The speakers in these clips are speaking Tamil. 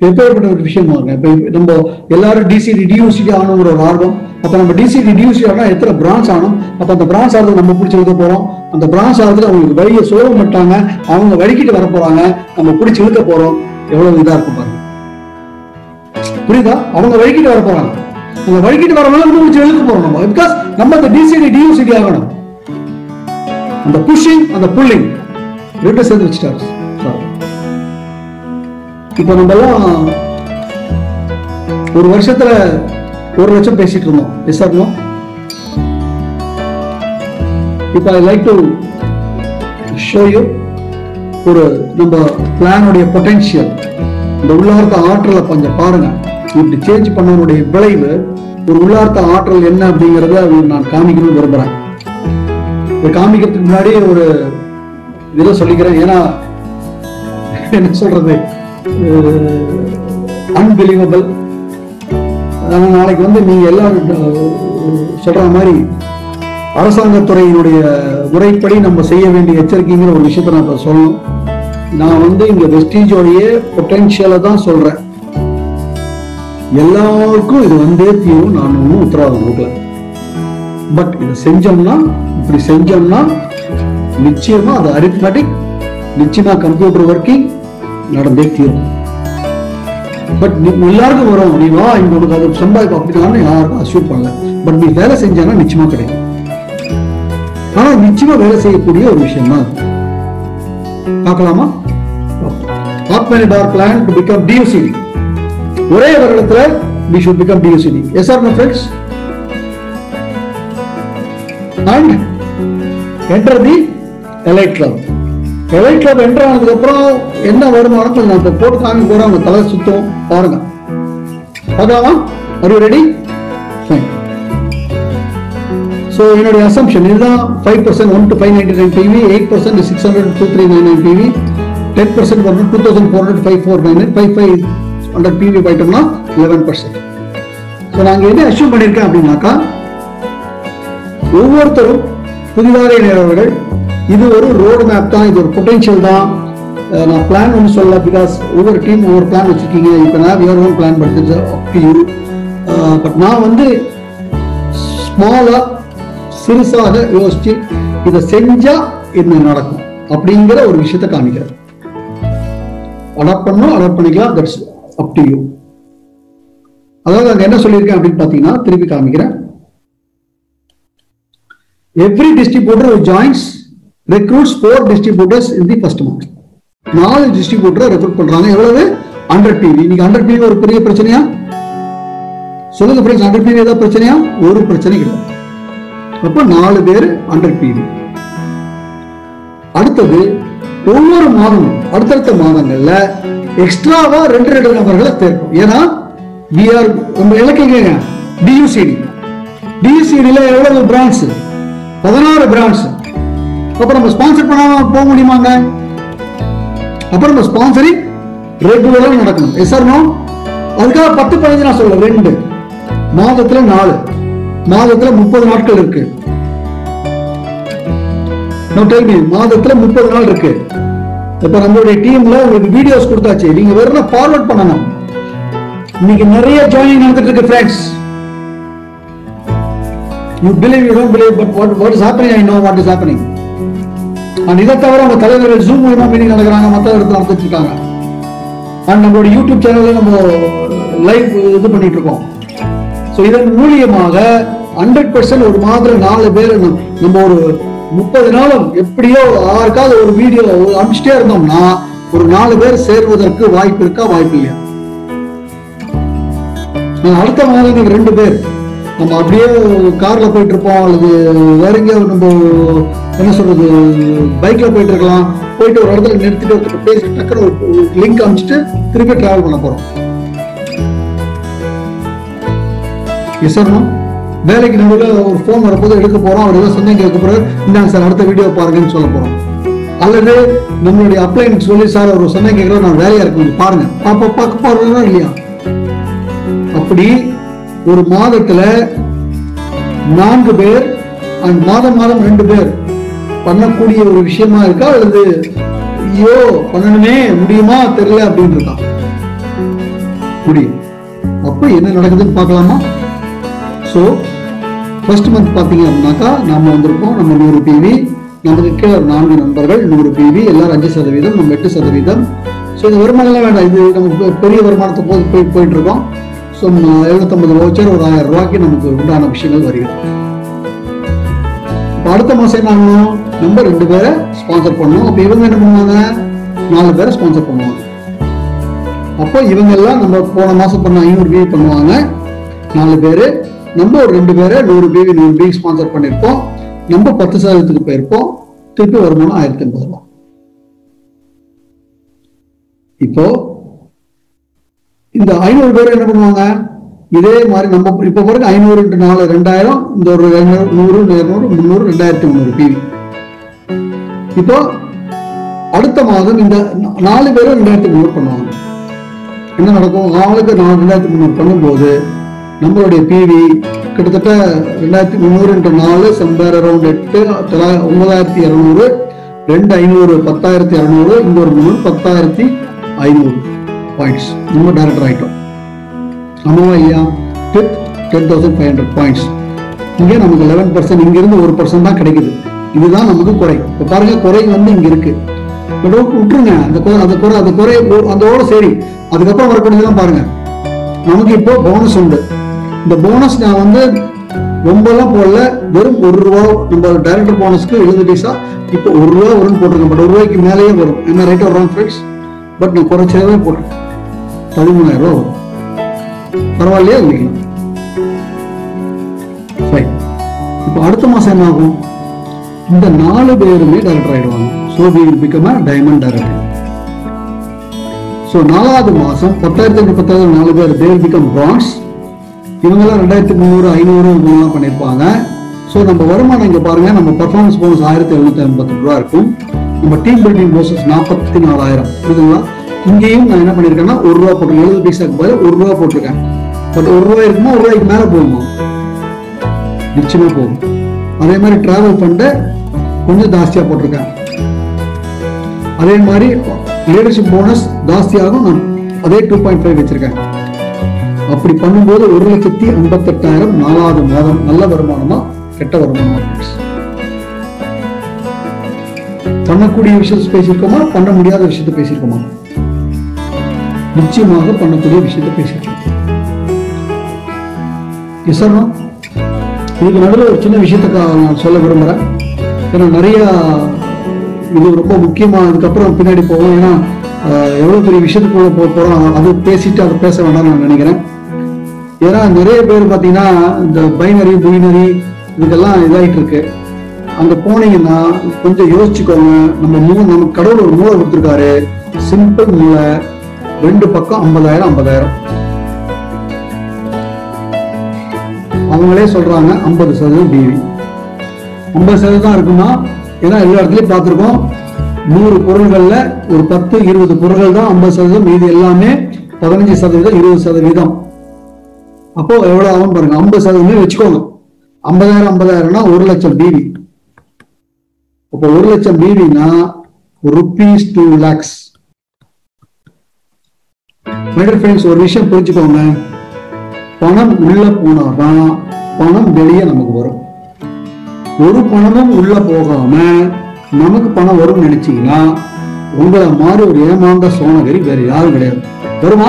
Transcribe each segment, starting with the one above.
எப்பேற்பட்ட ஒரு விஷயம் பாருங்க இப்ப நம்ம எல்லாரும் டிசி டியூசிடி ஆகணுங்கிற ஒரு ஆர்வம் அப்ப நம்ம டிசி டியூசி ஆனா எத்தனை பிரான்ச் ஆகணும் அப்ப அந்த பிரான்ச் ஆகிறது நம்ம பிடிச்சி இழுக்க போறோம் அந்த பிரான்ச் ஆகிறதுல அவங்களுக்கு வழியை சோக மாட்டாங்க அவங்க வழிக்கிட்டு வர போறாங்க நம்ம பிடிச்சி இழுக்க போறோம் எவ்வளவு இதா இருக்கும் பாருங்க புரியுதா அவங்க வழிக்கிட்டு வர போறாங்க அந்த வழிக்கிட்டு வரவங்க நம்ம பிடிச்சி இழுக்க போறோம் நம்ம பிகாஸ் நம்ம அந்த டிசிடி டியூசிடி ஆகணும் அந்த புஷிங் அந்த புல்லிங் ரெண்டு சேர்ந்து வச்சுட்டாரு சார் இப்போ நம்ம எல்லாம் ஒரு வருஷத்துல ஒரு லட்சம் பேசிட்டு இருந்தோம் எஸ் சார் நோ இப்போ I like to show you ஒரு நம்ம பிளானுடைய பொட்டென்ஷியல் இந்த உள்ளார்த்த ஆற்றலை கொஞ்சம் பாருங்க இப்படி சேஞ்ச் பண்ணவனுடைய விளைவு ஒரு உள்ளார்த்த ஆற்றல் என்ன அப்படிங்கறத நான் காமிக்கணும்னு விரும்புறேன் இதை காமிக்கிறதுக்கு முன்னாடி ஒரு இதை சொல்லிக்கிறேன் ஏன்னா என்ன சொல்றது அன்பிலீவபிள் நாளைக்கு வந்து நீங்க எல்லாம் அஹ், சொல்ற மாதிரி அரசாங்கத்துறையினுடைய முறைப்படி நம்ம செய்ய வேண்டிய எச்சரிக்கைங்கிற ஒரு விஷயத்த நான் இப்ப சொல்லணும் நான் வந்து இங்க வெஸ்டீஜோடைய பொட்டென்ஷியலை தான் சொல்றேன் எல்லாருக்கும் இது வந்தே தீரும் நான் ஒன்றும் உத்தரவாதம் கொடுக்கல பட் இதை செஞ்சோம்னா இப்படி செஞ்சோம்னா நிச்சயமா அது அரித்மெட்டிக் நிச்சயமா கம்ப்யூட்டர் ஒர்க்கிங் நடந்தே தீரும் பட் நீ எல்லாருக்கும் வரும் நீ வா இங்க உனக்கு அது சம்பாதிக்கும் அப்படின்னாலும் யாருக்கும் அசூட் பண்ணல பட் நீ வேலை செஞ்சானா நிச்சயமா கிடைக்கும் ஆனா நிச்சயமா வேலை செய்யக்கூடிய ஒரு விஷயம் தான் அது. பார்க்கலாமா ஆத்மனிடார் பிளான் டு பிகம் டியூசிடி ஒரே வருடத்துல we should become DUCD. Yes or no, friends? And enter the elite club. elite club enter ஆனதுக்கு அப்புறம் என்ன வருமானம் கொஞ்சம் நான் இப்ப போட்டு காமி போறேன் அவங்க தலை சுத்தம் பாருங்க பார்க்கலாமா are you ready fine so என்னுடைய அசம்ஷன் இதுதான் five percent one two five ninety nine PV eight percent six hundred two three nine nine PV ten percent வரணும் two thousand four hundred five four nine five five hundred PV போயிட்டோம்னா லெவன் பர்சன்ட் ஸோ நாங்கள் என்ன அச்சீவ் பண்ணியிருக்கேன் அப்படின்னாக்கா ஒவ்வொருத்தரும் புதிதாக இணையவர்கள் இது ஒரு ரோடு மேப் தான் இது ஒரு பொட்டென்ஷியல் தான் அஹ் நான் பிளான் ஒன்று சொல்ல பிகாஸ் ஒவ்வொரு டீம் ஒவ்வொரு பிளான் வச்சிருக்கீங்க இப்போ நான் யுவர் ஓன் பிளான் படுத்து அப் யூ பட் நான் வந்து ஸ்மாலா சிறுசாக யோசிச்சு இதை செஞ்சா என்ன நடக்கும் அப்படிங்கிற ஒரு விஷயத்தை காமிக்கிறேன் அடாப்ட் பண்ணணும் அடாப்ட் பண்ணிக்கலாம் தட்ஸ் அப் டு யூ அதாவது அங்க என்ன சொல்லியிருக்கேன் அப்படின்னு பாத்தீங்கன்னா திருப்பி காமிக்கிறேன் every distributor joins recruits four distributors in the first month நாலு டிஸ்ட்ரிபியூட்டரை ரெக்ரூட் பண்றாங்க எவ்வளவு ஹண்ட்ரட் பிவி இன்னைக்கு ஹண்ட்ரட் பிவி ஒரு பெரிய பிரச்சனையா சொல்லுங்க ஃப்ரெண்ட்ஸ் ஹண்ட்ரட் பிவி ஏதாவது பிரச்சனையா ஒரு பிரச்சனை கிடையாது அப்ப நாலு பேர் ஹண்ட்ரட் பிவி அடுத்தது ஒவ்வொரு மாதமும் அடுத்தடுத்த மாதங்கள்ல எக்ஸ்ட்ராவா ரெண்டு ரெண்டு நபர்களை சேர்க்கும் ஏன்னா we are நம்ம இலக்கிங்க டியூசிடி டியூசிடில எவ்வளவு பிரான்ச் பதினாறு பிரான்ச் அப்ப நம்ம ஸ்பான்சர் பண்ணாம போக முடியுமாங்க அப்ப நம்ம ஸ்பான்சரிங் ரெகுலரா நடக்கணும் எஸ் ஆர் நோ அதுக்காக பத்து பதினஞ்சு நான் சொல்ல ரெண்டு மாதத்துல நாலு மாதத்துல முப்பது நாட்கள் இருக்கு No, tell me, மாதத்துல முப்பது நாள் இருக்கு இப்ப நம்மளுடைய டீம்ல உங்களுக்கு வீடியோஸ் கொடுத்தாச்சு நீங்க வெறும் ஃபார்வர்ட் பண்ணணும் இன்னைக்கு நிறைய ஜாயினிங் நடந்துட்டு இருக்கு friends you believe you don't believe but what what is happening I know what is happening and இதை தவிர உங்க தலைவர்கள் ஜூம் மூலமா மீட்டிங் நடக்கிறாங்க மற்ற இடத்துல நடந்துட்டு இருக்காங்க அண்ட் நம்மளோட யூடியூப் சேனல்ல நம்ம லைவ் இது பண்ணிட்டு இருக்கோம் ஸோ இதன் மூலியமாக ஹண்ட்ரட் பர்சன்ட் ஒரு மாதம் நாலு பேர் நம்ம- நம்ம ஒரு முப்பது நாளும் எப்படியோ யாருக்காவது ஒரு வீடியோ அனுப்பிச்சிட்டே இருந்தோம்னா ஒரு நாலு பேர் சேர்வதற்கு வாய்ப்பு இருக்கா வாய்ப்பு இல்லையா நான் அடுத்த மாதம் ரெண்டு பேர் நம்ம அப்படியே கார்ல போயிட்டு இருப்போம் அல்லது வேற எங்கேயோ நம்ம என்ன சொல்றது பைக்ல போயிட்டு இருக்கலாம் போயிட்டு ஒரு இடத்துல நிறுத்திட்டு ஒருத்தர் பேசி டக்குனு ஒரு லிங்க் அனுப்பிச்சிட்டு திருப்பி டிராவல் பண்ண போறோம் எஸ் சார் வேலைக்கு நடுவில் ஒரு ஃபோன் வரும்போது எடுக்க போறோம் அவர் ஏதோ சந்தேகம் கேட்க போறாரு இந்தாங்க சார் அடுத்த வீடியோ பாருங்கன்னு சொல்ல போறோம் அல்லது நம்மளுடைய அப்ளைனுக்கு சொல்லி சார் ஒரு சந்தேகம் கேட்கிறோம் நான் வேலையா இருக்கு கொஞ்சம் பாருங்க பாப்பா பார்க்க போறதா இல்லையா அப்படி ஒரு மாதத்துல நான்கு பேர் அண்ட் மாதம் மாதம் ரெண்டு பேர் பண்ணக்கூடிய ஒரு விஷயமா இருக்கா அல்லது ஐயோ பண்ணணுமே முடியுமா தெரியல அப்படின்னு இருக்கா முடியும் அப்போ என்ன நடக்குதுன்னு பார்க்கலாமா ஸோ ஃபர்ஸ்ட் மந்த் பார்த்தீங்க அப்படின்னாக்கா நாம வந்திருக்கோம் நம்ம நூறு பிவி நமக்கு கீழே ஒரு நான்கு நண்பர்கள் நூறு பிவி எல்லாரும் அஞ்சு சதவீதம் நம்ம எட்டு சதவீதம் ஸோ இந்த வருமானம்லாம் வேண்டாம் இது நமக்கு பெரிய வருமானத்தை போது போய் போயிட்டு இருக்கோம் ஸோ எழுநூத்தம்பது வவுச்சர் ஒரு ஆயிரம் ரூபாய்க்கு நமக்கு உண்டான விஷயங்கள் வருகிறது இப்போ அடுத்த மாசம் என்ன ஆகணும் நம்ம ரெண்டு பேரை ஸ்பான்சர் பண்ணணும் அப்போ இவங்க என்ன பண்ணுவாங்க நாலு பேரை ஸ்பான்சர் பண்ணுவாங்க அப்போ இவங்க எல்லாம் நம்ம போன மாசம் பண்ண ஐநூறு பிவி பண்ணுவாங்க நாலு பேரு நம்ம ஒரு ரெண்டு பேரை நூறு பிவி நூறு பிவி ஸ்பான்சர் பண்ணியிருப்போம் நம்ம பத்து சதவீதத்துக்கு போயிருப்போம் திருப்பி வருமானம் ஆயிரத்தி ஐம்பது ரூபாய் இப்போ இந்த ஐநூறு பேர் என்ன பண்ணுவாங்க இதே மாதிரி நம்ம இப்ப பாருங்க ஐநூறு இன்ட்டு நாலு ரெண்டாயிரம் இந்த ஒரு ரெண்டு- நூறு இருநூறு முந்நூறு ரெண்டாயிரத்தி முந்நூறு பிவி இப்போ அடுத்த மாதம் இந்த நா- நாலு பேரும் ரெண்டாயிரத்தி முந்நூறு பண்ணுவாங்க என்ன நடக்கும் ஆளுக்கு நான் ரெண்டாயிரத்தி முந்நூறு பண்ணும்போது நம்மளுடைய பிவி கிட்டத்தட்ட ரெண்டாயிரத்தி முந்நூறு இன்ட்டு நாலு சம்பேர் அரௌண்ட் எட்டு தொள்ளா- ஒன்பதாயிரத்தி இரநூறு ரெண்டு ஐநூறு பத்தாயிரத்தி இரநூறு இங்க ஒரு முந்நூறு பத்தாயிரத்தி ஐநூறு பாயிண்ட்ஸ் நம்ம டைரக்டர் ஆயிட்டோம் ஆமாவா இல்லையா with ten thousand five hundred points இங்கே நமக்கு லெவன் பர்சன்ட் இங்கிருந்து ஒரு பர்சன்ட் தான் கிடைக்குது இதுதான் நமக்கு குறை இப்போ பாருங்க குறை வந்து இங்க இருக்கு பட் விட்டுருங்க அந்த குறை அந்த குறை அந்த குறை அதோட சரி அதுக்கப்புறம் வரக்கூடியதெல்லாம் பாருங்க நமக்கு இப்போ போனஸ் உண்டு இந்த போனஸ் நான் வந்து ரொம்பலாம் போடல வெறும் ஒரு ரூபா நம்ம டைரக்டர் போனஸ்க்கு எழுபது பைசா இப்போ ஒரு ரூபா வரும்னு போட்டிருக்கேன் பட் ஒரு ரூபாய்க்கு மேலேயே வரும் என்ன ரேட் வரும் ஃப்ரெண்ட்ஸ் பட் நான் குறைச்சவே போட்டிருக்கேன் பதிமூணாயிரம் ரூபா வரும் பரவாயில்லையா இல்லைங்களா Fine. இப்போ அடுத்த மாசம் என்ன ஆகும் இந்த நாலு பேருமே டைரக்டர் ஆயிடுவாங்க so we will become a diamond director so நாலாவது மாசம் பத்தாயிரத்தி ஐநூறு பத்தாயிரம் நாலு பேர் தேர் பிகம் பிரான்ஸ் இவங்கெல்லாம் ரெண்டாயிரத்தி முந்நூறு ஐநூறு இதெல்லாம் பண்ணியிருப்பாங்க ஸோ நம்ம வருமானம் இங்கே பாருங்க நம்ம பர்ஃபார்மன்ஸ் போனஸ் ஆயிரத்தி எழுநூத்தி ஐம்பத்தி ரூபா இருக்கும் நம்ம டீம் பில்டிங் போனஸ் நாற்பத்தி நாலாயிரம் புரியுதுங்களா இங்கேயும் நான் என்ன பண்ணியிருக்கேன்னா ஒரு ரூபா போட்டிருக்கேன் எழுபது பைசாக்கு பதில் ஒரு ரூபா போட்டிருக்கேன் பட் ஒரு ரூபாய் இருக்குமா ஒரு ரூபாய்க்கு மேலே போகுமா நிச்சயமா போகும் அதே மாதிரி டிராவல் ஃபண்டை கொஞ்சம் ஜாஸ்தியாக போட்டிருக்கேன் அதே மாதிரி லீடர்ஷிப் போனஸ் ஜாஸ்தியாகும் நான் அதே டூ பாயிண்ட் ஃபைவ் வச்சிருக்கேன் அப்படி பண்ணும்போது ஒரு லட்சத்தி ஐம்பத்தெட்டாயிரம் நாலாவது மாதம் நல்ல வருமானமா கெட்ட வருமானமா friends? பண்ணக்கூடிய விஷயத்தை பேசியிருக்கோமா பண்ண முடியாத விஷயத்தை பேசியிருக்கோமா நிச்சயமாக பண்ணக்கூடிய விஷயத்தை பேசியிருக்கோம் எஸ் சார் இதுக்கு நடுவில் ஒரு சின்ன விஷயத்தை கா- நான் சொல்ல விரும்புகிறேன் ஏன்னா நிறைய இது ரொம்ப முக்கியமாக அதுக்கப்புறம் பின்னாடி போவோம் ஏன்னா ஆஹ், எவ்வளவு பெரிய விஷயத்துக்குள்ள போக போறோம் அது பேசிட்டு அதை பேச வேண்டாம்னு நான் நினைக்கிறேன் ஏன்னா நிறைய பேர் பார்த்தீங்கன்னா இந்த பைனரி புயினரி இதுக்கெல்லாம் இதாயிட்டு இருக்கு அங்க போனீங்கன்னா கொஞ்சம் யோசிச்சுக்கோங்க நம்ம மூ நம்ம கடவுள் ஒரு மூளை கொடுத்துருக்காரு சிம்பிள் மூளை ரெண்டு பக்கம் ஐம்பதாயிரம் ஐம்பதாயிரம் அவங்களே சொல்றாங்க ஐம்பது சதவீதம் டிவி ஐம்பது சதவீதம் இருக்குமா ஏன்னா எல்லா இடத்துலயும் பார்த்துருக்கோம் நூறு பொருள்கள்ல ஒரு பத்து இருபது பொருள்கள் தான் ஐம்பது சதவீதம் மீதி எல்லாமே பதினஞ்சு சதவீதம் இருபது சதவீதம் அப்போ எவ்வளவு ஆகும் பாருங்க ஐம்பது சதவீதம் வச்சுக்கோங்க ஐம்பதாயிரம் ஐம்பதாயிரம்னா ஒரு லட்சம் டிவி அப்போ ஒரு லட்சம் டிவினா rupees two lakhs my dear friends ஒரு விஷயம் புரிஞ்சுக்கோங்க பணம் உள்ள போனாதான் பணம் வெளியே நமக்கு வரும் ஒரு பணமும் உள்ள போகாம நமக்கு பணம் வரும்னு நினைச்சீங்கன்னா உங்களை மாதிரி ஒரு ஏமாந்த சோனகரி வேற யாரும் கிடையாது வருமா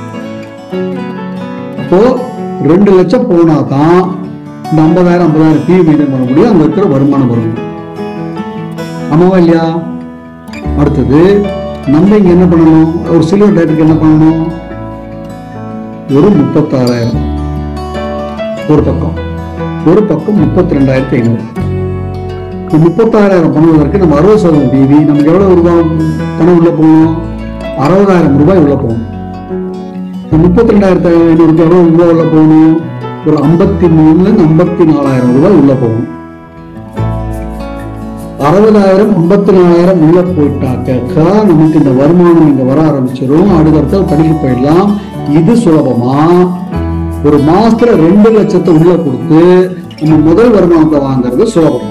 அப்போ ரெண்டு லட்சம் போனாதான் இந்த ஐம்பதாயிரம் ஐம்பதாயிரம் பி மெயின்டைன் பண்ண முடியும் அங்க இருக்கிற வருமானம் வரும் ஆமாவா இல்லையா அடுத்தது நம்ம இங்க என்ன பண்ணணும் ஒரு சில்வர் டேட்டுக்கு என்ன பண்ணணும் ஒரு முப்பத்தாறாயிரம் ஒரு பக்கம் ஒரு பக்கம் முப்பத்தி ரெண்டாயிரத்தி ஐநூறு இந்த முப்பத்தாறாயிரம் பண்ணுவதற்கு நம்ம அறுபது சதவீதம் டிவி நமக்கு எவ்வளவு ரூபாய் பணம் உள்ள போகணும் அறுபதாயிரம் ரூபாய் உள்ள போகணும் இந்த முப்பத்தி ரெண்டாயிரத்தி ஐநூறுக்கு எவ்வளவு ரூபாய் உள்ள போகணும் ஒரு ஐம்பத்தி மூணுல இருந்து ஐம்பத்தி நாலாயிரம் ரூபாய் உள்ள போகணும் அறுபதாயிரம் ஐம்பத்தி நாலாயிரம் உள்ள போயிட்டாக்கா நமக்கு இந்த வருமானம் இங்க வர ஆரம்பிச்சிடும் அடுத்தடுத்த படிக்க போயிடலாம் இது சுலபமா ஒரு மாசத்துல ரெண்டு லட்சத்தை உள்ள கொடுத்து நம்ம முதல் வருமானத்தை வாங்குறது சுலபம்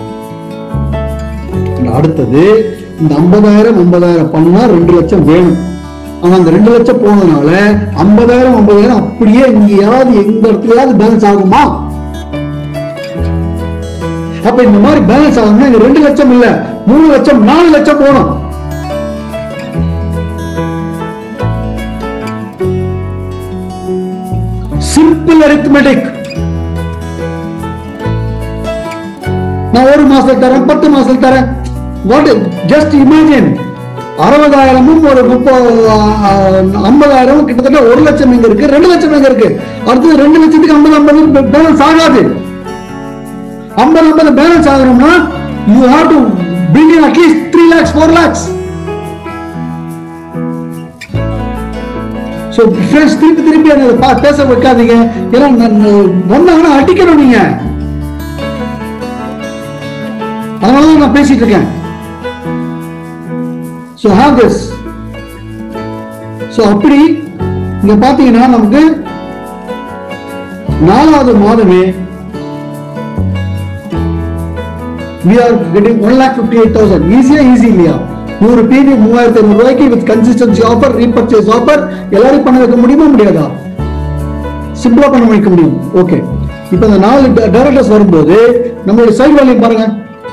இந்த அடுத்தது இந்த ஐம்பதாயிரம் ஐம்பதாயிரம் பண்ணா ரெண்டு லட்சம் வேணும் ஆனா அந்த ரெண்டு லட்சம் போனதுனால ஐம்பதாயிரம் ஐம்பதாயிரம் அப்படியே எங்கேயாவது எந்த இடத்துலயாவது பேலன்ஸ் ஆகுமா அப்ப இந்த மாதிரி பேலன்ஸ் ஆகணும்னா இங்க ரெண்டு லட்சம் இல்ல மூணு லட்சம் நாலு லட்சம் போகணும் சிம்பிள் arithmetic நான் ஒரு மாசத்துல தரேன் பத்து மாசத்துல தரேன் வாட் ஜஸ்ட் இமேஜின் அறுபதாயிரமும் ஒரு முப்பது ஐம்பதாயிரமும் கிட்டத்தட்ட ஒரு லட்சம் எங்க இருக்கு ரெண்டு லட்சம் எங்க இருக்கு அடுத்தது ரெண்டு லட்சத்துக்கு ஐம்பது ஐம்பது பேலன்ஸ் ஆகாது ஐம்பது ஐம்பது பேலன்ஸ் ஆகணும்னா you have to bring in at least three lakhs four lakhs so friends திருப்பி திருப்பி அந்த பா- பேச வைக்காதீங்க ஏன்னா நான் வந்தாங்கன்னா அடிக்கணும் நீங்க அதனால தான் நான் பேசிட்டு இருக்கேன் ஸோ ஹாவ் திஸ் ஸோ அப்படி இங்க பாத்தீங்கன்னா நமக்கு நாலாவது மாதமே we are getting one lakh fifty eight thousand ஈஸியா ஈஸி இல்லையா நூறு பிவி மூவாயிரத்தி ஐநூறு ரூபாய்க்கு with consistency offer repurchase offer எல்லாரும் பண்ண வைக்க முடியுமா முடியாதா சிம்பிளா பண்ண வைக்க முடியும் ஓகே இப்போ இந்த நாலு டைரக்டர்ஸ் வரும்போது நம்மளுடைய சைட் வால்யூம் பாருங்க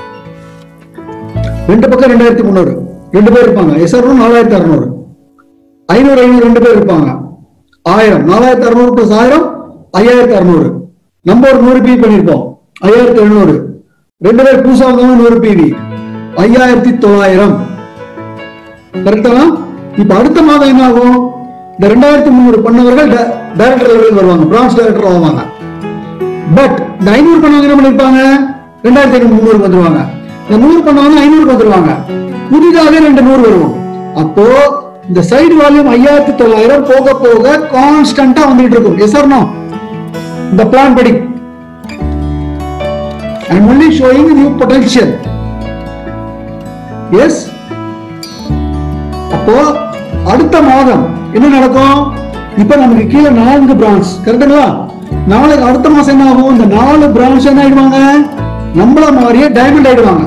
ரெண்டு பக்கம் ரெண்டாயிரத்தி முந்நூறு ரெண்டு பேர் இருப்பாங்க எஸ்ஆர் நாலாயிரத்தி அறுநூறு ஐநூறு ஐநூறு ரெண்டு பேர் இருப்பாங்க ஆயிரம் நாலாயிரத்தி அறுநூறு பிளஸ் ஆயிரம் ஐயாயிரத்தி அறுநூறு நம்ம ஒரு நூறு பிவி பண்ணிருப்போம் ஐயாயிரத்தி எழுநூறு ரெண்டு பேர் புதுசா வந்தவங்க நூறு பிவி ஐயாயிரத்தி தொள்ளாயிரம் கரெக்டா இப்ப அடுத்த மாதம் என்ன ஆகும் இந்த ரெண்டாயிரத்தி முந்நூறு பண்ணவர்கள் டைரக்டர் லெவலுக்கு வருவாங்க பிரான்ச் டைரக்டர் ஆவாங்க பட் இந்த ஐநூறு பண்ணவங்க என்ன பண்ணிருப்பாங்க ரெண்டாயிரத்தி ஐநூறு முந்நூறு வந்துருவாங்க இந்த நூறு பண்ணவங்க ஐநூறுக்கு வந்துருவாங்க புதிதாக ரெண்டு நூறு வரும் அப்போ இந்த சைடு வால்யூம் ஐயாயிரத்தி தொள்ளாயிரம் போக போக கான்ஸ்டன்டா வந்துட்டு இருக்கும் எஸ் ஆர் நோ இந்த பிளான் படி I am only showing new potential yes அப்போ அடுத்த மாதம் என்ன நடக்கும் இப்ப நமக்கு கீழே நான்கு பிரான்ச் கரெக்டுங்களா நாளைக்கு அடுத்த மாசம் என்ன ஆகும் இந்த நாலு பிரான்ச் என்ன ஆயிடுவாங்க நம்மள மாதிரியே டைமண்ட் ஆயிடுவாங்க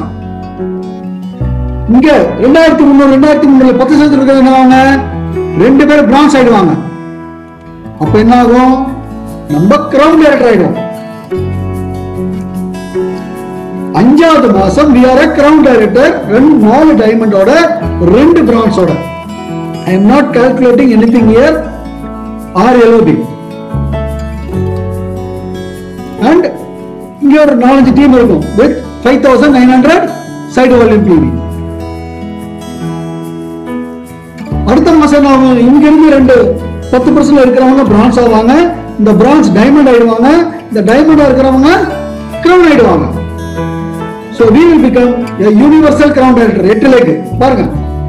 இங்க ரெண்டாயிரத்தி முந்நூறு ரெண்டாயிரத்தி முந்நூறு பத்து சதவீதம் இருக்கிறது என்ன ஆகுங்க ரெண்டு பேரும் பிரான்ச் ஆயிடுவாங்க அப்ப என்ன ஆகும் நம்ம கிரவுண்ட் டைரக்டர் ஆயிடும் அஞ்சாவது மாசம் வி ஆர் கிரவுண்ட் டைரக்டர் ரெண்டு நாலு டைமண்டோட ரெண்டு பிரான்ஸோட I am not calculating anything year or LOB and இங்க ஒரு நாலஞ்சு டீம் இருக்கும் with five thousand nine hundred side volume PV அடுத்த மாசம் என்ன ஆகும் இங்க இருந்து ரெண்டு பத்து பர்சன்ட் இருக்கிறவங்க பிரான்ஸ் ஆவாங்க இந்த பிரான்ஸ் டைமண்ட் ஆயிடுவாங்க இந்த டைமண்டா இருக்கிறவங்க கிரவுன் ஆயிடுவாங்க So we will become a universal crown director. எட்டு லேக் பாருங்க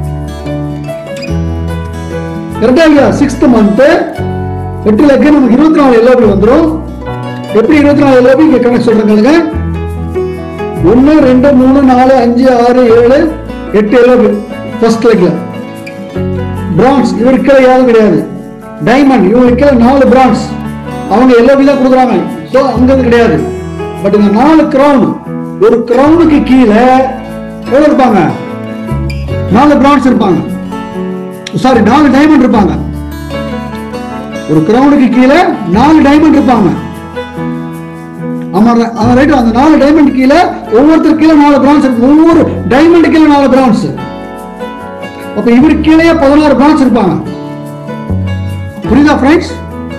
கரெக்டா இல்லையா சிக்ஸ்த் மந்த் எட்டு லேக் நமக்கு இருபத்தி நாலு எல்ஓபி வந்துரும் எப்படி இருபத்தி நாலு எல்ஓபி இங்க கணக்கு சொல்றேங்க ஒன்னு ரெண்டு மூணு நாலு அஞ்சு ஆறு ஏழு எட்டு எல்ஓபி ஃபர்ஸ்ட் லேக்ல பிரான்ஸ் இவருக்கு கீழே யாரும் கிடையாது டைமண்ட் இவங்களுக்கு கீழே நாலு பிரான்ஸ் அவங்க எல்ஓபி தான் கொடுக்குறாங்க ஸோ அங்க இது கிடையாது பட் இந்த நாலு கிரவுன் ஒரு கிரவுனுக்கு கீழே எவ்வளவு இருப்பாங்க நாலு பிரான்ஸ் இருப்பாங்க சாரி நாலு டைமண்ட் இருப்பாங்க ஒரு கிரவுனுக்கு கீழே நாலு டைமண்ட் இருப்பாங்க ஆமா அவன் ரைட் அந்த நாலு டைமண்ட் கீழே ஒவ்வொருத்தர் கீழே நாலு பிரான்ஸ் இருக்கு ஒவ்வொரு டைமண்ட் கீழே நாலு பிரான்ஸ் அப்ப இவரு கீழே பதினாறு பிரான்ச் இருப்பாங்க புரியுதா ஃப்ரெண்ட்ஸ்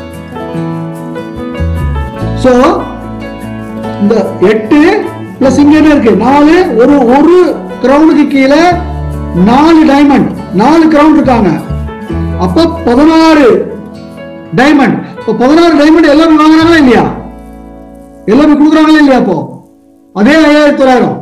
சோ இந்த எட்டு பிளஸ் இங்க என்ன இருக்கு நாலு ஒரு ஒரு கிரவுனுக்கு கீழே நாலு டைமண்ட் நாலு கிரவுண்ட் இருக்காங்க அப்ப பதினாறு டைமண்ட் இப்போ பதினாறு டைமண்ட் எல்லாரும் வாங்குறாங்களா இல்லையா எல்லாரும் கொடுக்குறாங்களா இல்லையா அப்போ அதே ஐயாயிரத்தி தொள்ளாயிரம்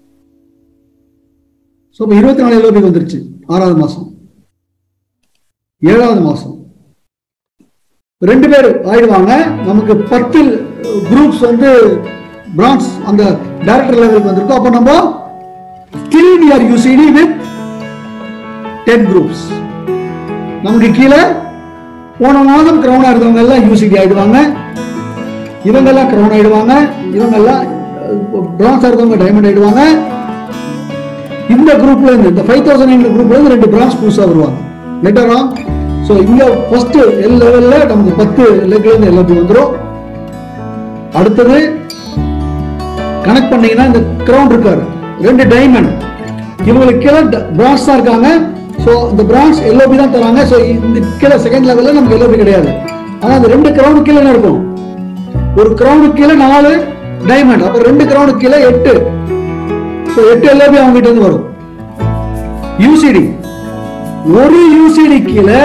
ஸோ இப்போ இருபத்தி நாலு எல்ஓபி வந்துருச்சு ஆறாவது மாசம் ஏழாவது மாசம் ரெண்டு பேர் ஆயிடுவாங்க நமக்கு பத்து குரூப்ஸ் வந்து பிரான்ஸ் அந்த டைரக்டர் லெவலுக்கு வந்திருக்கோம் அப்போ நம்ம still we are UCD with ten groups நமக்கு கீழே போன மாதம் கிரௌன் இருந்தவங்க எல்லாம் யூசிடி ஆயிடுவாங்க இவங்க எல்லாம் கிரௌன் ஆயிடுவாங்க இவங்க எல்லாம் பிரான்ஸ் இருந்தவங்க டைமண்ட் ஆயிடுவாங்க இந்த குரூப்ல இருந்து இந்த ஃபைவ் தௌசண்ட் குரூப்ல இருந்து ரெண்டு பிரான்ஸ் புதுசா வருவாங்க லெட்டரா ஸோ இங்க ஃபர்ஸ்ட் எல் லெவல்ல நமக்கு பத்து லெக்ல இருந்து எல்ஓபி வந்துடும் அடுத்தது கனெக்ட் பண்ணீங்கன்னா இந்த கிரவுண்ட் இருக்காரு ரெண்டு டைமண்ட் இவங்களுக்கு கீழே பிரான்ஸ் தான் இருக்காங்க ஸோ இந்த பிரான்ஸ் எல்ஓபி தான் தராங்க ஸோ இந்த கீழே செகண்ட் லெவல்ல நமக்கு எல்ஓபி கிடையாது ஆனா அந்த ரெண்டு கிரவுண்ட் கீழே என்ன இருக்கும் ஒரு கிரவுண்ட் கீழே நாலு டைமண்ட் அப்ப ரெண்டு கிரவுண்ட் கீழே எட்டு ஸோ எட்டு எல்ஓபி அவங்க கிட்ட இருந்து வரும் யூசிடி ஒரு யூசிடி கீழே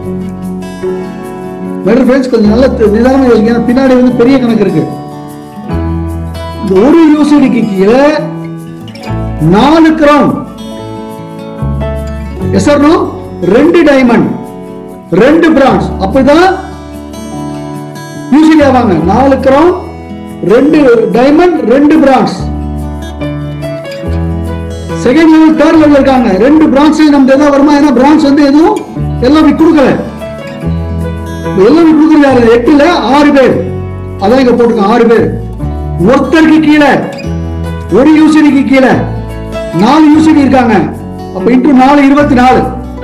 வெல் ஃப்ரெண்ட்ஸ் கொஞ்சம் நல்ல நிதானமா யோசிங்க ஏன்னா பின்னாடி வந்து பெரிய கணக்கு இருக்கு இந்த ஒரு யூசிடிக்கு கீழே நாலு கிரவுன் எஸ் நோ ரெண்டு டைமண்ட் ரெண்டு பிரான்ஸ் அப்படிதான் யூசிடி ஆவாங்க நாலு கிரவுன் ரெண்டு டைமண்ட் ரெண்டு bronze second level third level இருக்காங்க ரெண்டு பிரான்ஸ் நமக்கு எதாவது வருமா ஏன்னா பிரான்ஸ் வந்து எதுவும் எல்லாமே கொடுக்கல எல்லாமே கொடுக்கறது யாரு எட்டுல ஆறு பேர் அதான் இங்க போட்டிருக்கோம் ஆறு பேர் ஒருத்தருக்கு கீழே ஒரு யூசிடிக்கு கீழே நாலு யூசிடி இருக்காங்க அப்ப இன்டு நாலு இருபத்தி நாலு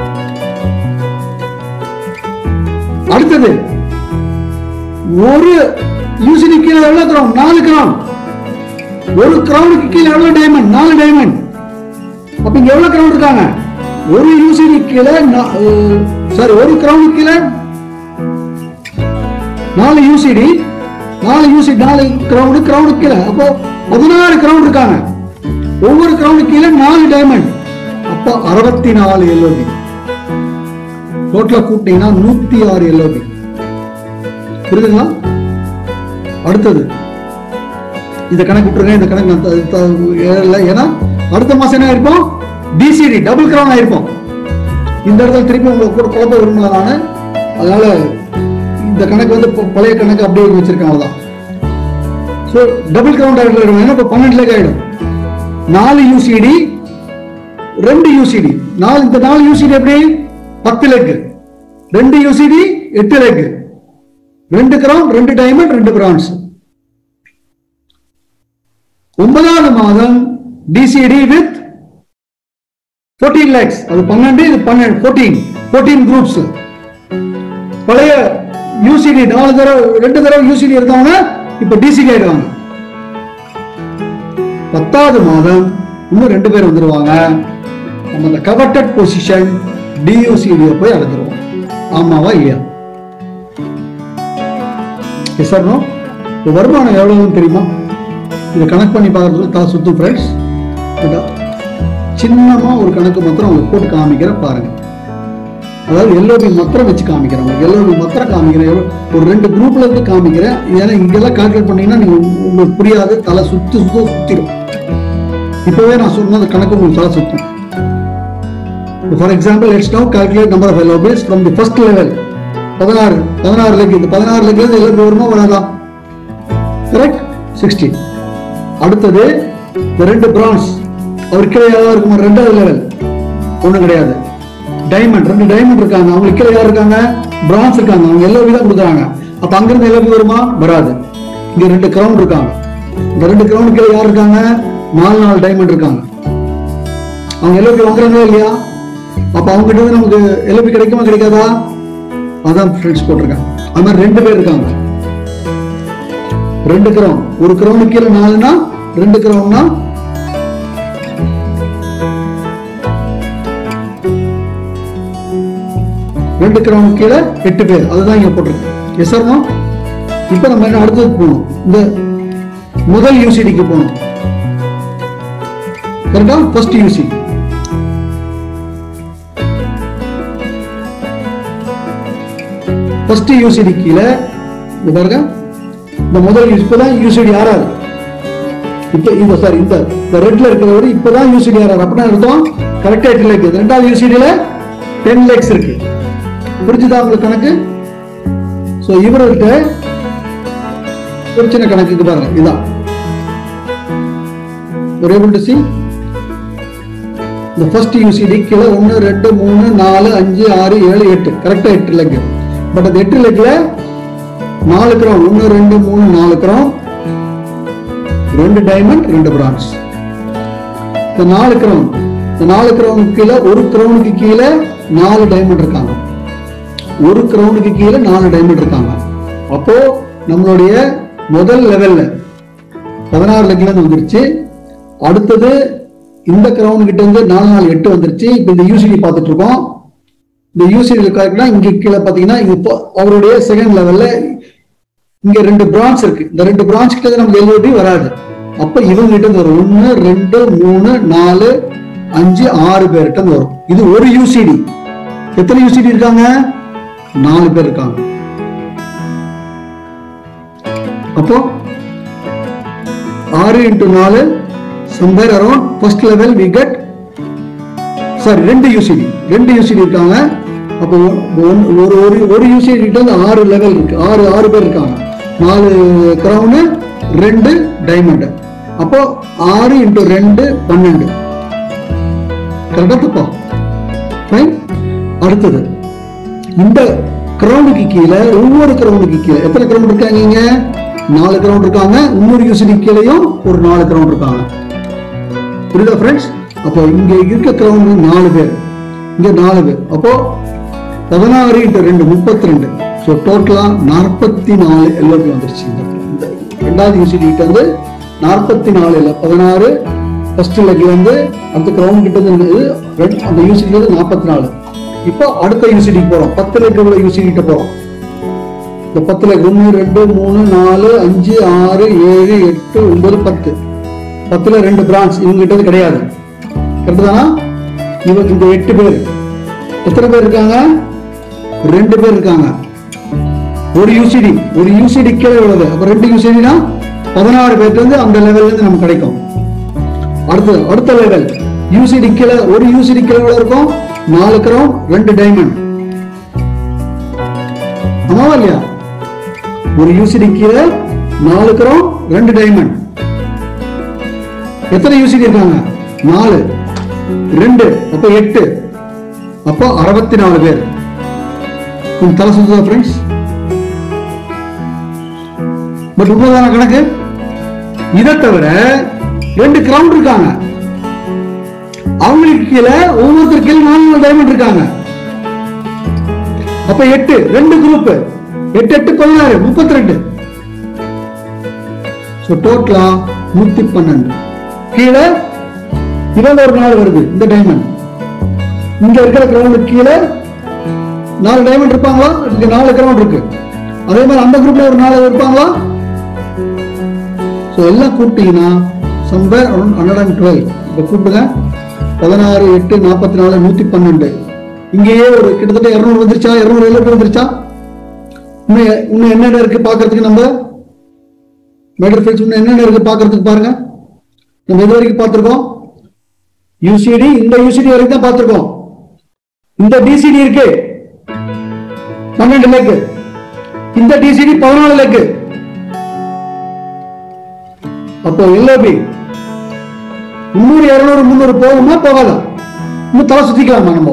அடுத்தது ஒரு யூசிடி கீழே எவ்வளவு கிரவுண்ட் நாலு கிரவுண்ட் ஒரு கிரவுண்டுக்கு கீழே எவ்வளவு டைமண்ட் நாலு டைமண்ட் அப்ப இங்க எவ்வளவு கிரவுண்ட் இருக்காங்க ஒரு யூசிடி கீழே சாரி ஒரு கிரவுண்ட் கீழே நாலு யூசிடி நாலு யூசிடி நாலு கிரவுண்ட் கிரவுண்ட் கீழே அப்போ பதினாறு கிரவுண்ட் இருக்காங்க ஒவ்வொரு கிரவுண்ட் கீழே நாலு டைமண்ட் அப்போ அறுபத்தி நாலு எல்ஓபி டோட்டலா கூட்டிங்கன்னா நூத்தி ஆறு எல்ஓபி புரியுதுங்களா அடுத்தது இந்த கணக்கு விட்டுருங்க இந்த கணக்கு நான் த- த- ஏறல. ஏன்னா அடுத்த மாசம் என்ன ஆயிருப்போம் டிசிடி டபுள் கிரவுன் ஆயிருப்போம் இந்த இடத்துல திருப்பி உங்களுக்கு கூட குழப்ப விரும்பல நானு அதனால இந்த கணக்கு வந்து ப- பழைய கணக்கு அப்படியே வச்சிருக்கேன் அவ்வளவுதான் ஸோ டபுள் கிரவுண்ட் ஆகிடும் ஏன்னா இப்போ பன்னெண்டு லேக் ஆயிடும் நாலு யூசிடி ரெண்டு யூசிடி நாலு இந்த நாலு யூசிடி எப்படி பத்து லெக் ரெண்டு யூசிடி எட்டு லெக் ரெண்டு கிரவுண்ட் ரெண்டு டைமண்ட் ரெண்டு பிரான்ஸ் ஒன்பதாவது மாதம் டிசிடி வித் 14 லேக்ஸ் அது பன்னெண்டு இது பன்னெண்டு ஃபோர்டீன் ஃபோர்டீன் குரூப்ஸ் பழைய யூசிடி நாலு தடவை ரெண்டு தடவை யூசிடி இருந்தவங்க இப்ப டிசிடி ஆயிடுவாங்க பத்தாவது மாதம் இன்னும் ரெண்டு பேர் வந்துருவாங்க நம்ம அந்த கவர்டட் பொசிஷன் டியூசிடிய போய் அடைஞ்சிருவோம் ஆமாவா இல்லையா எஸ் சார் நோ வருமானம் எவ்வளவுன்னு தெரியுமா இதை கனெக்ட் பண்ணி பார்க்கறது தா சுத்து ஃப்ரெண்ட்ஸ் சின்னமா ஒரு கணக்கு மாத்திரம் உங்களுக்கு போட்டு காமிக்கிறேன் பாருங்க அதாவது எல்ஓபி மாத்திரம் வச்சு காமிக்கிறேன் உங்களுக்கு எல்ஓபி மாத்திரம் காமிக்கிறேன் எவ்வளவு- ஒரு ரெண்டு குரூப்ல இருந்து காமிக்கிறேன் ஏன்னா இங்கெல்லாம் கால்குலேட் பண்ணீங்கன்னா நீங்க உங்க- உங்களுக்கு புரியாது தலை சுத்து சுத்த சுத்திடும் இப்பவே நான் சொன்ன கணக்கு உங்களுக்கு தலை சுத்தும் for example let's now calculate number of LOBs from the first level பதினாறு பதினாறு லெக் இந்த பதினாறு லெக்ல இருந்து எல்ஓபி வருமா வராதா கரெக்ட் சிக்ஸ்டி அடுத்தது இந்த ரெண்டு பிரான்ஸ் அவர் கீழே யாராவது இருக்குமா ரெண்டாவது லெவல் ஒண்ணும் கிடையாது டைமண்ட் ரெண்டு டைமண்ட் இருக்காங்க அவங்களுக்கு கீழே யார் இருக்காங்க பிரான்ஸ் இருக்காங்க அவங்க எல்லோ தான் கொடுக்குறாங்க அப்ப அங்கிருந்து எல்லோ வருமா வராது இங்க ரெண்டு கிரவுண்ட் இருக்காங்க இந்த ரெண்டு கிரவுண்ட் கீழே யார் இருக்காங்க நாலு நாலு டைமண்ட் இருக்காங்க அவங்க எல்லோபி வாங்குறாங்களா இல்லையா அப்ப அவங்க கிட்ட இருந்து நமக்கு எல்லோபி கிடைக்குமா கிடைக்காதா அதான் ஃப்ரெண்ட்ஸ் போட்டிருக்காங்க அது மாதிரி ரெண்டு பேர் இருக்காங்க ரெண்டு கிரவுண்ட் ஒரு கிரவுண்ட் கீழே நாலுனா ரெண்டு கிரவுண்ட்னா ரெண்டு கிரவுண்ட் கீழே எட்டு பேர் அதுதான் இங்க போட்டிருக்கு எஸ் சார்மா இப்ப நம்ம என்ன அடுத்தது போகணும் இந்த முதல் யூசிடிக்கு போகணும் கரெக்டா ஃபர்ஸ்ட் யூசி ஃபர்ஸ்ட் யூசிடி கீழே இந்த பாருங்க இந்த முதல் யூஸ் இப்பதான் யூசிடி ஆறாரு இப்ப இந்த சாரி இந்த இந்த ரெட்ல இருக்கிறவர் இப்பதான் யூசிடி ஆறாரு அப்படின்னா அர்த்தம் கரெக்டா எட்டு லேக் ரெண்டாவது யூசிடியில டென் லேக்ஸ் இருக்கு புரிஞ்சுதா உங்களுக்கு கணக்கு சோ இவர்கிட்ட ஒரு சின்ன கணக்குக்கு பாருங்க இதான் ஒரு ஏபிள் டு சி இந்த ஃபர்ஸ்ட் யூசிடி கீழே ஒன்று ரெண்டு மூணு நாலு அஞ்சு ஆறு ஏழு எட்டு கரெக்டா எட்டு லெக் பட் அந்த எட்டு லெக்ல நாலு கிரவுண்ட் ஒன்று ரெண்டு மூணு நாலு கிரவுண்ட் ரெண்டு டைமண்ட் ரெண்டு பிரான்ஸ் இந்த நாலு கிரவுண்ட் இந்த நாலு கிரவுண்ட் கீழே ஒரு கிரவுண்டுக்கு கீழே நாலு டைமண்ட் இருக்காங்க ஒரு கிரவுண்டுக்கு கீழே நாலு டைமண்ட் இருக்காங்க அப்போ நம்மளுடைய முதல் லெவல்ல பதினாறு லெக்ல இருந்து வந்துருச்சு அடுத்தது இந்த கிரவுண்ட் கிட்ட இருந்து நாலு நாலு எட்டு வந்துருச்சு இப்போ இந்த யூசிடி பார்த்துட்டு இருக்கோம் இந்த யூசிடி கரெக்டா இங்க கீழே பாத்தீங்கன்னா இது இப்போ அவருடைய செகண்ட் லெவல்ல இங்க ரெண்டு பிரான்ச் இருக்கு இந்த ரெண்டு பிரான்ச் கிட்ட நமக்கு எல்ஓடி வராது அப்ப இவங்க கிட்ட இருந்து வரும் ஒன்னு ரெண்டு மூணு நாலு அஞ்சு ஆறு பேர்கிட்ட இருந்து வரும் இது ஒரு யூசிடி எத்தனை யூசிடி இருக்காங்க நாலு பேர் இருக்காங்க அப்போ ஆறு இன்டு நாலு somewhere around first level we get sorry ரெண்டு யூசிடி ரெண்டு யூசிடி இருக்காங்க அப்போ ஒன்- ஒரு ஒரு ஒரு யூசிடி கிட்ட வந்து ஆறு லெவல் இருக்கு ஆறு ஆறு பேர் இருக்காங்க நாலு கிரவுனு ரெண்டு டைமண்ட் அப்போ ஆறு இன்டு ரெண்டு பன்னெண்டு கரெக்டா தப்பா ஃபைன் அடுத்தது இந்த கிரவுண்டுக்கு கீழே ஒவ்வொரு கிரவுண்டுக்கு கீழே எத்தனை கிரவுண்ட் இருக்காங்க இங்க நாலு கிரவுண்ட் இருக்காங்க இன்னொரு யூசிடி கீழேயும் ஒரு நாலு கிரவுண்ட் இருக்காங்க புரியுதா ஃப்ரெண்ட்ஸ் அப்போ இங்க இருக்க கிரவுண்ட் நாலு பேர் இங்க நாலு பேர் அப்போ பதினாறு இன்ட்டு ரெண்டு முப்பத்தி ரெண்டு ஸோ டோட்டலா நாற்பத்தி நாலு எல்ஓபி வந்துருச்சு இந்த இந்த ரெண்டாவது யூசிடி கிட்ட வந்து நாற்பத்தி நாலு இல்லை பதினாறு ஃபர்ஸ்ட் லெக்ல இருந்து அடுத்த கிரவுண்ட் கிட்ட இருந்து இது ரெண்டு- அந்த யூசிடி வந்து நாற்பத்தி நாலு இப்போ அடுத்த யூசிடிக்கு போறோம் பத்து லெக் உள்ள யூசிடி கிட்ட போறோம் இந்த பத்து லெக் ஒன்று ரெண்டு மூணு நாலு அஞ்சு ஆறு ஏழு எட்டு ஒன்பது பத்து பத்துல ரெண்டு பிரான்ச் இவங்க கிட்ட இருந்து கிடையாது கரெக்ட் தானா இவங்க இந்த எட்டு பேர் எத்தனை பேர் இருக்காங்க ரெண்டு பேர் இருக்காங்க ஒரு யூசிடி ஒரு யூசிடி கீழே உள்ளது அப்ப ரெண்டு யூசிடினா பதினாறு பேர்ல இருந்து அந்த லெவல்ல இருந்து நமக்கு கிடைக்கும் அடுத்து அடுத்த லெவல் யூசிடி கீழே ஒரு யூசிடி கீழே எவ்வளவு இருக்கும் நாலு கிரவுன் ரெண்டு டைமண்ட் ஆமாவா இல்லையா ஒரு யூசிடி கீழே நாலு கிரவுன் ரெண்டு டைமண்ட் எத்தனை யூசிடி இருக்காங்க நாலு ரெண்டு அப்ப எட்டு அப்போ அறுபத்தி நாலு பேர் கொஞ்சம் தலை சுத்துதா ஃப்ரெண்ட்ஸ் பட் உண்மைதான கணக்கு இதை தவிர ரெண்டு கிரவுண்ட் இருக்காங்க அவங்களுக்கு கீழே ஒவ்வொருத்தர் கீழே நாலு நாலு டைமண்ட் இருக்காங்க அப்ப எட்டு ரெண்டு குரூப் எட்டு எட்டு பதினாறு முப்பத்தி ரெண்டு ஸோ டோட்டலா நூத்தி பன்னெண்டு கீழே இவங்க ஒரு நாள் வருது இந்த டைமண்ட் இங்க இருக்கிற கிரவுண்ட் கீழே நாலு டைமண்ட் இருப்பாங்களா இங்க நாலு கிரவுண்ட் இருக்கு அதே மாதிரி அந்த குரூப்ல ஒரு நாலு இருப்பாங்களா ஸோ எல்லாம் கூப்பிட்டீங்கன்னா somewhere around hundred and twelve இப்போ கூப்பிடுங்க பதினாறு எட்டு நாற்பத்தி நாலு நூத்தி பன்னெண்டு இங்கேயே ஒரு கிட்டத்தட்ட இருநூறு வந்துருச்சா இருநூறு எழுபது வந்துருச்சா இன்னும் இன்னும் என்னென்ன இருக்கு பார்க்கறதுக்கு நம்ம மேடர் ஃபீல்ட்ஸ் இன்னும் என்னென்ன இருக்கு பார்க்கறதுக்கு பாருங்க நம்ம இது வரைக்கும் பார்த்திருக்கோம் யூசிடி இந்த யூசிடி வரைக்கும் தான் பார்த்திருக்கோம் இந்த டிசிடி இருக்கு பன்னெண்டு லேக்கு இந்த டிசிடி பதினாலு லேக்கு அப்போ எல்ஓபி முந்நூறு இருநூறு முந்நூறு போகுமா போகாதா இன்னும் தலை சுத்திக்கலாமா நம்ம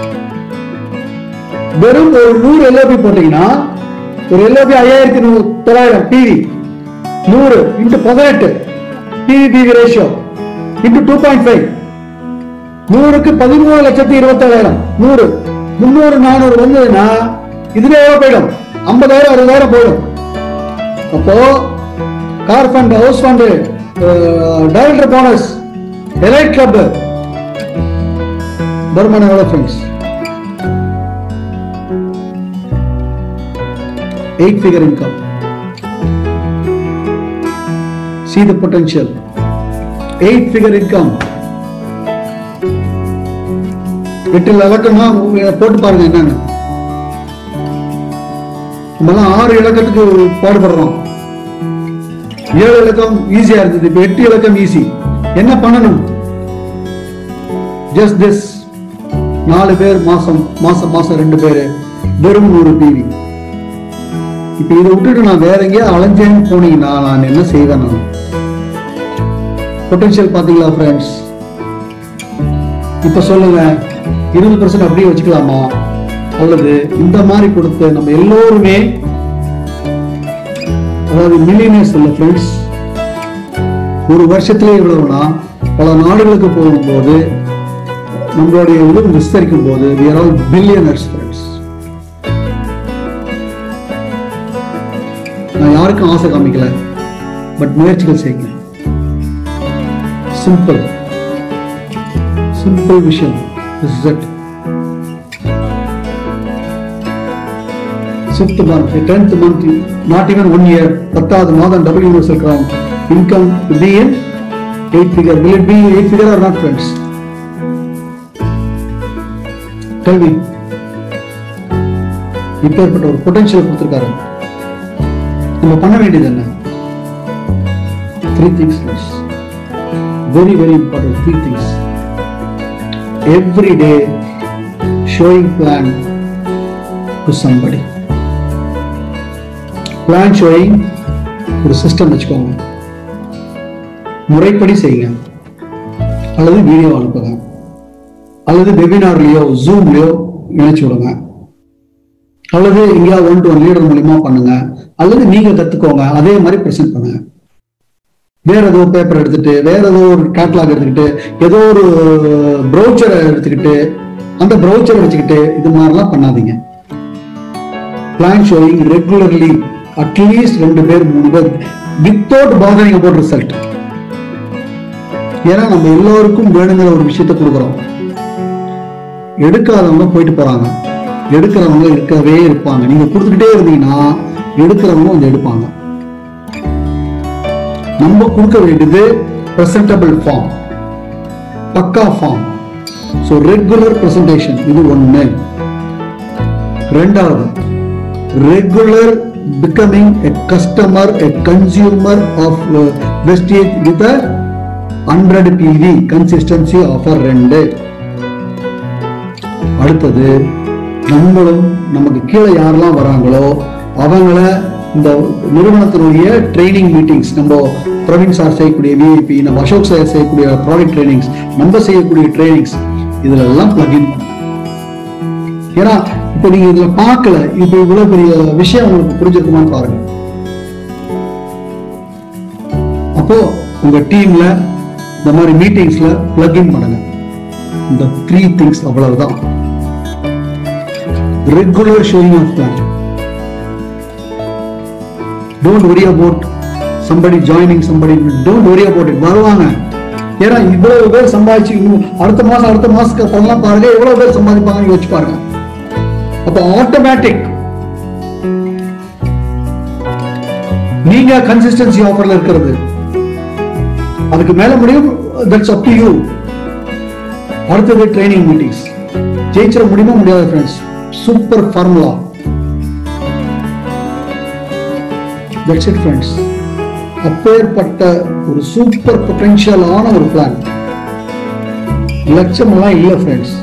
வெறும் ஒரு நூறு எல்ஓபி போட்டீங்கன்னா ஒரு எல்ஓபி ஐயாயிரத்தி நூறு தொள்ளாயிரம் டிவி நூறு இன்ட்டு பதினெட்டு TV PV ratio into two point five நூறுக்கு பதிமூணு லட்சத்தி இருபத்தேழாயிரம் நூறு முந்நூறு நானூறு வந்ததுன்னா இதுல எவ்வளவு போயிடும் ஐம்பதாயிரம் அறுபதாயிரம் போயிடும் அப்போ car fund house fund director bonus elite club வருமானம் எவ்வளவு friends eight figure income see the potential eight figure income எட்டு இலக்கமா போட்டு பாருங்க என்னன்னு நம்மலாம் ஆறு இலக்கத்துக்கு பாடுபடுறோம் ஏழு இலக்கம் ஈஸியா இருந்தது இப்ப எட்டு இலக்கம் ஈஸி என்ன பண்ணணும் ஜஸ்ட் திஸ் நாலு பேர் மாசம் மாசம் மாசம் ரெண்டு பேரு வெறும் நூறு டிவி இப்ப இதை விட்டுட்டு நான் வேற எங்கேயாவது அலைஞ்சேன்னு போனீங்கன்னா நான் என்ன செய்வேன் நான் பொட்டன்ஷியல் பாத்தீங்களா ஃப்ரெண்ட்ஸ் இப்ப சொல்லுங்க இருபது பர்சன்ட் அப்படியே வச்சுக்கலாமா அல்லது இந்த மாதிரி கொடுத்து நம்ம எல்லோருமே அதாவது மில்லியனர்ஸ் இல்ல ஃப்ரெண்ட்ஸ் ஒரு வருஷத்திலே இவ்வளவுனா பல நாடுகளுக்கு போகும்போது நம்மளுடைய இது விஸ்தரிக்கும் போது we are all billionaires friends நான் யாருக்கும் ஆசை காமிக்கல பட் முயற்சிகள் செய்யுங்க சிம்பிள் சிம்பிள் விஷயம் This is it. Sixth month, tenth month, not even one year, பத்தாவது மாதம் double universal crown income to be in eight figure. Will it be eight figure or not, friends? Tell me. இப்பேற்பட்ட ஒரு பொட்டன்ஷியல் கொடுத்துருக்காரு நம்ம பண்ண வேண்டியது என்ன three things very very important three things every day showing plan to somebody plan showing ஒரு சிஸ்டம் வச்சுக்கோங்க முறைப்படி செய்யுங்க அல்லது வீடியோ அனுப்புங்க அல்லது வெபினார்லயோ ஜூம்லயோ இணைச்சு விடுங்க அல்லது எங்கேயாவது ஒன் டு ஒன் லீடர் மூலியமா பண்ணுங்க அல்லது நீங்க கத்துக்கோங்க அதே மாதிரி பிரசன்ட் பண்ணுங்க வேற ஏதோ பேப்பர் எடுத்துட்டு வேற ஏதோ ஒரு கேட்லாக் எடுத்துக்கிட்டு ஏதோ ஒரு ப்ரௌச்சரை எடுத்துக்கிட்டு அந்த ப்ரௌச்சரை வச்சுக்கிட்டு இது மாதிரிலாம் பண்ணாதீங்க பிளான் ஷோயிங் ரெகுலர்லி அட்லீஸ்ட் ரெண்டு பேர் மூணு பேர் வித்தவுட் பாதரிங் அபவுட் ரிசல்ட் ஏன்னா நம்ம எல்லோருக்கும் வேணுங்கிற ஒரு விஷயத்த கொடுக்குறோம் எடுக்காதவங்க போயிட்டு போறாங்க எடுக்கிறவங்க இருக்கவே இருப்பாங்க நீங்க கொடுத்துக்கிட்டே இருந்தீங்கன்னா எடுக்கிறவங்க வந்து எடுப்பாங்க நம்ம கொடுக்க வேண்டியது பிரசன்டபிள் ஃபார்ம் பக்கா ஃபார்ம் ஸோ ரெகுலர் பிரசன்டேஷன் இது ஒண்ணு ரெண்டாவது regular becoming a customer a consumer of wastage with hundred PV consistency offer ரெண்டு அடுத்தது நம்மளும் நமக்கு கீழே யாரெல்லாம் வராங்களோ அவங்கள இந்த நிறுவனத்தினுடைய ட்ரைனிங் மீட்டிங்ஸ் நம்ம பிரவீன் சார் செய்யக்கூடிய விஐபி நம்ம அசோக் சார் செய்யக்கூடிய ப்ராடக்ட் ட்ரைனிங்ஸ் நம்ம செய்யக்கூடிய ட்ரைனிங்ஸ் இதுல எல்லாம் பிளகின் ஏன்னா இப்ப நீங்க இதுல பார்க்கல இப்ப இவ்வளவு பெரிய விஷயம் உங்களுக்கு புரிஞ்சிருக்குமான்னு பாருங்க அப்போ உங்க டீம்ல இந்த மாதிரி மீட்டிங்ஸ்ல பிளகின் பண்ணுங்க இந்த த்ரீ திங்ஸ் அவ்வளவுதான் regular showing of plan don't worry about somebody joining somebody don't worry about it வருவாங்க ஏன்னா இவ்வளவு பேர் சம்பாதிச்சு இன்னும் அடுத்த மாசம் அடுத்த மாசத்துக்கு அப்புறம்லாம் பாருங்க எவ்வளவு பேர் சம்பாதிப்பாங்கன்னு யோசிச்சு பாருங்க அப்ப ஆட்டோமேட்டிக் நீங்க கன்சிஸ்டன்சி ஆஃபர்ல இருக்கிறது அதுக்கு மேல முடியும் தட்ஸ் அப் டு யூ அடுத்தது ட்ரைனிங் மீட்டிங்ஸ் ஜெயிச்சிட முடியுமா முடியாது friends super formula that's it friends அப்பேற்பட்ட ஒரு சூப்பர் பொட்டென்ஷியலான ஒரு பிளான் லட்சமெல்லாம் இல்லை ஃப்ரெண்ட்ஸ்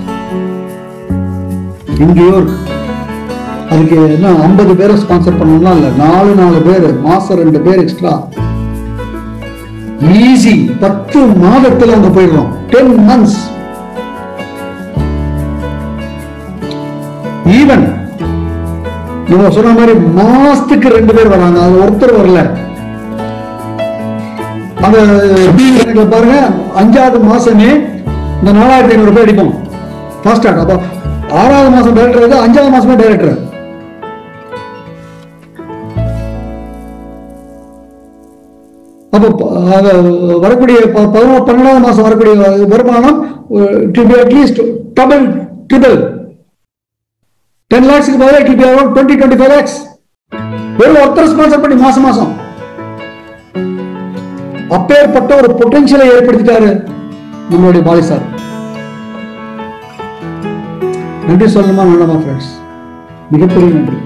எங்கேயோ இருக்கு அதுக்கு என்ன ஐம்பது பேரை ஸ்பான்சர் பண்ணணும்னா இல்ல நாலு நாலு பேர் மாசம் ரெண்டு பேர் எக்ஸ்ட்ரா ஈஸி பத்து மாதத்துல அங்க போயிடுறோம் டென் மந்த்ஸ் ஈவன் நம்ம சொன்ன மாதிரி மாசத்துக்கு ரெண்டு பேர் வராங்க அது ஒருத்தர் வரல அந்த கணக்குல பாருங்க அஞ்சாவது மாசமே இந்த நாலாயிரத்தி ஐநூறு ரூபாய் அடிப்போம் ஃபாஸ்டாக் அப்போ ஆறாவது மாசம் டைரக்டர் அஞ்சாவது மாசமே டைரக்டர் அப்போ ப- அது வரக்கூடிய ப- பதினொன்று பன்னெண்டாவது மாசம் வரக்கூடிய வருமானம் to be at least double triple ten லேக்ஸ்க்கு பதிலாக it be around twenty twenty five lakhs வெறும் ஒருத்தர் ஸ்பான்சர் பண்ணி மாசம் மாசம் அப்பேற்பட்ட ஒரு பொட்டன்ஷியலை ஏற்படுத்திட்டாரு நம்மளுடைய பாலி சார் நன்றி சொல்லணுமா வேண்டாமா ஃப்ரெண்ட்ஸ் மிகப்பெரிய நன்றி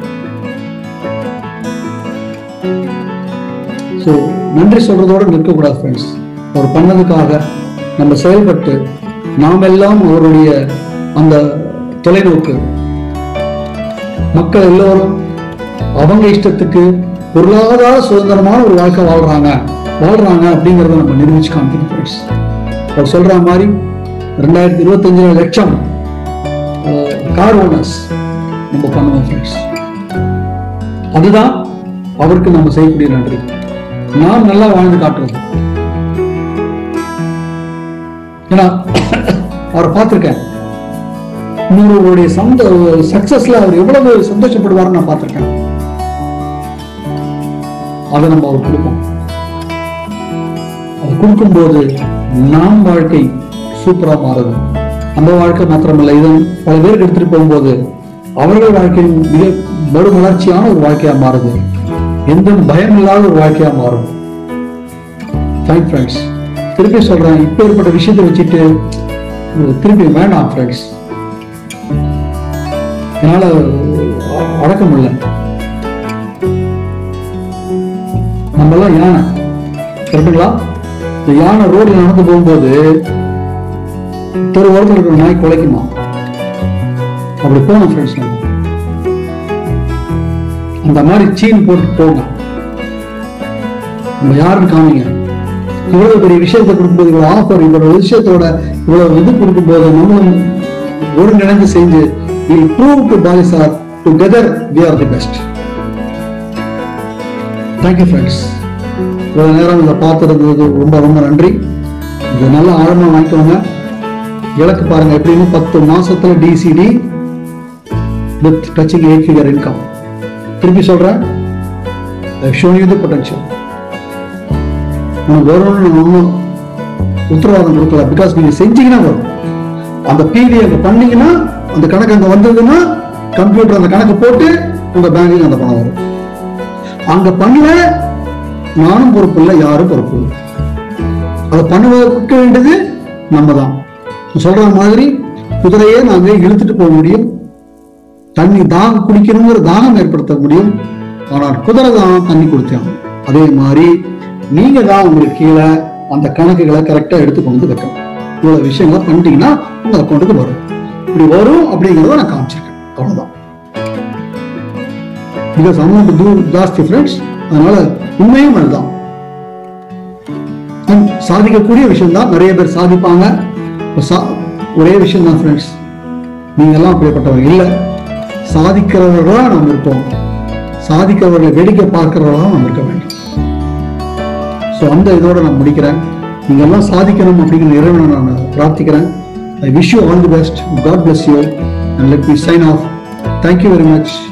ஸோ நன்றி சொல்றதோட நிற்கக்கூடாது ஃப்ரெண்ட்ஸ் அவர் பண்ணதுக்காக நம்ம செயல்பட்டு நாம் எல்லாம் அவருடைய அந்த தொலைநோக்கு மக்கள் எல்லோரும் அவங்க இஷ்டத்துக்கு பொருளாதார சுதந்திரமான ஒரு வாழ்க்கை வாழ்றாங்க வாழ்றாங்க அப்படிங்கறத நம்ம நிரூபிச்சு காமிக்கணும் ஃப்ரெண்ட்ஸ் அவர் சொல்ற மாதிரி ரெண்டாயிரத்தி இருபத்தஞ்சு லட்சம் கார் ஓனர்ஸ் நம்ம பண்ணுவோம் ஃப்ரெண்ட்ஸ் அதுதான் அவருக்கு நம்ம செய்யக்கூடிய நன்றி நாம் நல்லா வாழ்ந்து காட்டுறது ஏன்னா அவரை பார்த்திருக்கேன் உங்களுடைய சந்த சக்சஸ்ல அவர் எவ்வளவு சந்தோஷப்படுவார்னு நான் பார்த்திருக்கேன் அதை நம்ம அவர் கொடுப்போம் அது கொடுக்கும்போது நாம் வாழ்க்கை சூப்பரா மாறுது நம்ம வாழ்க்கை மாத்திரமல்ல இதை பல பேருக்கு எடுத்துட்டு போகும்போது அவர்கள் வாழ்க்கையின் மிக மறு வளர்ச்சியான ஒரு வாழ்க்கையா மாறுது எந்த பயம் இல்லாத ஒரு வாழ்க்கையா மாறும் ஃபைன் ஃப்ரெண்ட்ஸ் திருப்பி சொல்றேன் இப்போ ஏற்பட்ட விஷயத்தை வச்சுட்டு இது திருப்பி வேண்டாம் ஃப்ரெண்ட்ஸ் என்னால அ- அடக்க முடியல நம்மெல்லாம் யானை கரெக்டுங்களா இந்த யானை ரோட்ல நடந்து போகும்போது தெரு ஓரத்தில் இருக்கிற நாய் குலைக்குமா அப்படி போகணும் ஃப்ரெண்ட்ஸ் நம்ம அந்த மாதிரி சீன் போட்டு போங்க நம்ம யாருன்னு காமிங்க இவ்வளவு பெரிய விஷயத்தை கொடுக்கும்போது இவ்வளவு ஆஃபர் இவ்வளவு விஷயத்தோட இவ்வளவு இது கொடுக்கும்போது நம்மளும் ஒருங்கிணைந்து செஞ்சு will prove to boys are together we are the best thank you friends இவ்வளவு நேரம் இதை பார்த்துருந்தது ரொம்ப ரொம்ப நன்றி இது நல்லா ஆழமா வாங்கிக்கோங்க இலக்கு பாருங்க எப்படின்னு பத்து மாசத்துல DCD with touching eight figure income திருப்பி சொல்றேன் ஷோன் யூ த பொட்டன்ஷியல் உனக்கு வரும்னு நான் ஒன்றும் உத்தரவாதம் கொடுக்கல பிகாஸ் நீங்க செஞ்சீங்கன்னா வரும் அந்த பிடி அங்க பண்ணீங்கன்னா அந்த கணக்கு அங்க வந்ததுன்னா கம்ப்யூட்டர் அந்த கணக்கு போட்டு உங்க பேங்க்குக்கு அந்த பணம் வரும் அங்க பண்ணல நானும் பொறுப்பு இல்லை யாரும் பொறுப்பு இல்லை அதை பண்ணுவதற்கு வேண்டியது நம்ம தான் சொல்ற மாதிரி குதிரையே நாங்க இழுத்துட்டு போக முடியும் தண்ணி தான் குடிக்கணுங்கிற தாகம் ஏற்படுத்த முடியும் ஆனால் குதிரை தான் தண்ணி குடிச்சாங்க அதே மாதிரி நீங்க தான் உங்களுக்கு கீழே அந்த கணக்குகளை கரெக்டா எடுத்து கொண்டு வந்து வைக்கணும் இவ்வளவு விஷயங்களை பண்ணிட்டீங்கன்னா உங்க அக்கௌண்ட்டுக்கு வரும் இப்படி வரும் அப்படிங்கிறத நான் காமிச்சிருக்கேன் அவ்வளவுதான் பிகாஸ் அமௌண்ட் தூ ஜாஸ்தி ஃப்ரெண்ட்ஸ் அதனால உண்மையும் அதுதான் And சாதிக்கக்கூடிய விஷயம் தான் நிறைய பேர் சாதிப்பாங்க இப்ப சா- ஒரே விஷயம் தான் ஃப்ரெண்ட்ஸ் நீங்க எல்லாம் அப்படிப்பட்டவங்க இல்லை சாதிக்கிறவர்களா நாம் இருப்போம் சாதிக்கிறவர்களை வேடிக்கை பார்க்கிறவர்களா நாம் இருக்க வேண்டும் ஸோ அந்த இதோட நான் முடிக்கிறேன் நீங்க எல்லாம் சாதிக்கணும் அப்படிங்கிற இறைவனை நான் பிரார்த்திக்கிறேன் I wish you all the best God bless you and let me sign off thank you very much